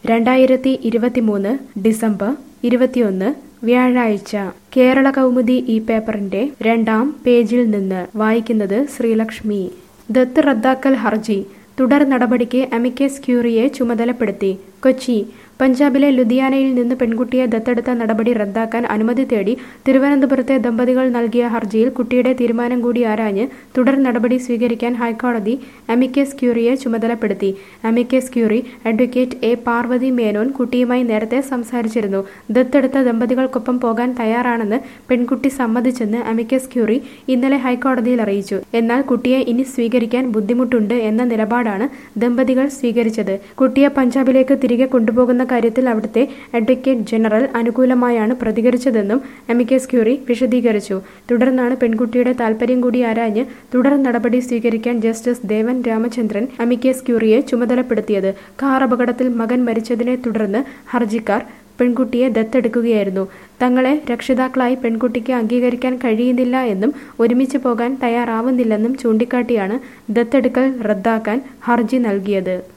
രണ്ടായിരത്തി ഇരുപത്തിമൂന്ന് ഡിസംബർ ഇരുപത്തിയൊന്ന് വ്യാഴാഴ്ച കേരള കൗമുദി ഈ പേപ്പറിന്റെ രണ്ടാം പേജിൽ നിന്ന് വായിക്കുന്നത് ശ്രീലക്ഷ്മി ദത്ത് റദ്ദാക്കൽ ഹർജി തുടർ നടപടിക്ക് അമിക്കസ് ക്യൂറിയെ ചുമതലപ്പെടുത്തി കൊച്ചി പഞ്ചാബിലെ ലുധിയാനയിൽ നിന്ന് പെൺകുട്ടിയെ ദത്തെടുത്ത നടപടി റദ്ദാക്കാൻ അനുമതി തേടി തിരുവനന്തപുരത്തെ ദമ്പതികൾ നൽകിയ ഹർജിയിൽ കുട്ടിയുടെ തീരുമാനം കൂടി ആരാഞ്ഞ് തുടർ നടപടി സ്വീകരിക്കാൻ ഹൈക്കോടതി അമിക്കസ് ക്യൂറിയെ ചുമതലപ്പെടുത്തി amicus curiae advocate A Parvathy Menon കുട്ടിയുമായി നേരത്തെ സംസാരിച്ചിരുന്നു ദത്തെടുത്ത ദമ്പതികൾക്കൊപ്പം പോകാൻ തയ്യാറാണെന്ന് പെൺകുട്ടി സമ്മതിച്ചെന്ന് അമിക്കസ് ക്യൂറി ഇന്നലെ ഹൈക്കോടതിയിൽ അറിയിച്ചു എന്നാൽ കുട്ടിയെ ഇനി സ്വീകരിക്കാൻ ബുദ്ധിമുട്ടുണ്ട് എന്ന നിലപാടാണ് ദമ്പതികൾ സ്വീകരിച്ചത് കുട്ടിയെ പഞ്ചാബിലേക്ക് തിരികെ കൊണ്ടുപോകുന്ന കാര്യത്തിൽ അവിടുത്തെ അഡ്വക്കേറ്റ് ജനറൽ അനുകൂലമായാണ് പ്രതികരിച്ചതെന്നും അമിക്കസ് ക്യൂറി വിശദീകരിച്ചു തുടർന്നാണ് പെൺകുട്ടിയുടെ താൽപര്യം കൂടി ആരാഞ്ഞ് തുടർ നടപടി സ്വീകരിക്കാൻ ജസ്റ്റിസ് ദേവൻ രാമചന്ദ്രൻ അമിക്കസ് ക്യൂറിയെ ചുമതലപ്പെടുത്തിയത് കാർ അപകടത്തിൽ മകൻ മരിച്ചതിനെ തുടർന്ന് ഹർജിക്കാർ പെൺകുട്ടിയെ ദത്തെടുക്കുകയായിരുന്നു തങ്ങളെ രക്ഷിതാക്കളായി പെൺകുട്ടിക്ക് അംഗീകരിക്കാൻ കഴിയുന്നില്ല എന്നും ഒരുമിച്ച് പോകാൻ തയ്യാറാവുന്നില്ലെന്നും ചൂണ്ടിക്കാട്ടിയാണ് ദത്തെടുക്കൽ റദ്ദാക്കാൻ ഹർജി നൽകിയത്